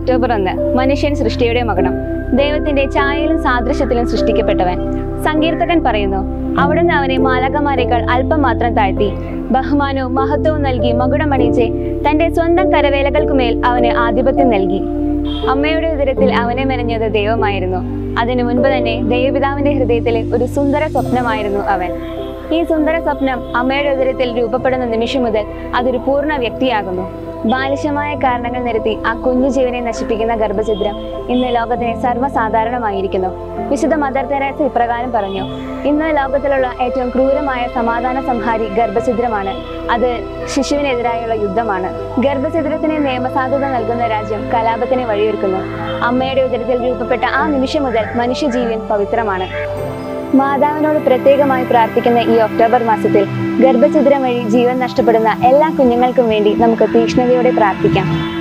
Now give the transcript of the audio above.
October ഒന്ന് മനുഷ്യൻ സൃഷ്ടിയുടെ മകണം ദൈവത്തിന്റെ ഛായയിലും സാദൃശ്യത്തിലും സൃഷ്ടിക്കപ്പെട്ടവൻ സങ്കീർത്തകൻ പറയുന്നു അവിടുന്ന് അവനെ മാലകമാരേക്കാൾ അല്പം മാത്രം താഴ്ത്തി ബഹുമാനവും മഹത്വവും നൽകി മകുടമണിയിച്ച് തന്റെ സ്വന്തം കരവേലകൾക്കുമേൽ അവന് ആധിപത്യം നൽകി അമ്മയുടെ ഉദരത്തിൽ അവനെ മെനഞ്ഞത് ദൈവമായിരുന്നു അതിനു മുൻപ് തന്നെ ദൈവപിതാവിന്റെ ഹൃദയത്തിലെ ഒരു സുന്ദര സ്വപ്നമായിരുന്നു അവൻ ഈ സുന്ദര സ്വപ്നം അമ്മയുടെ ഉദരത്തിൽ രൂപപ്പെടുന്ന നിമിഷം മുതൽ അതൊരു പൂർണ്ണ വ്യക്തിയാകുന്നു ബാലിശമായ കാരണങ്ങൾ നിരത്തി ആ കുഞ്ഞു ജീവനെ നശിപ്പിക്കുന്ന ഗർഭഛിദ്രം ഇന്ന് ലോകത്തിന് സർവ്വസാധാരണമായിരിക്കുന്നു വിശുദ്ധ മദർ തെരേസ ഇപ്രകാരം പറഞ്ഞു ഇന്ന് ലോകത്തിലുള്ള ഏറ്റവും ക്രൂരമായ സമാധാന സംഹാരി ഗർഭഛിദ്രമാണ് അത് ശിശുവിനെതിരായുള്ള യുദ്ധമാണ് ഗർഭഛിദ്രത്തിന് നിയമസാധുത നൽകുന്ന രാജ്യം കലാപത്തിന് വഴിയൊരുക്കുന്നു അമ്മയുടെ ഉദരത്തിൽ രൂപപ്പെട്ട ആ നിമിഷം മുതൽ മനുഷ്യജീവൻ പവിത്രമാണ് മാതാവിനോട് പ്രത്യേകമായി പ്രാർത്ഥിക്കുന്ന ഈ ഒക്ടോബർ മാസത്തിൽ ഗർഭഛിദ്രം വഴി ജീവൻ നഷ്ടപ്പെടുന്ന എല്ലാ കുഞ്ഞുങ്ങൾക്കും വേണ്ടി നമുക്ക് തീക്ഷ്ണതയോടെ പ്രാർത്ഥിക്കാം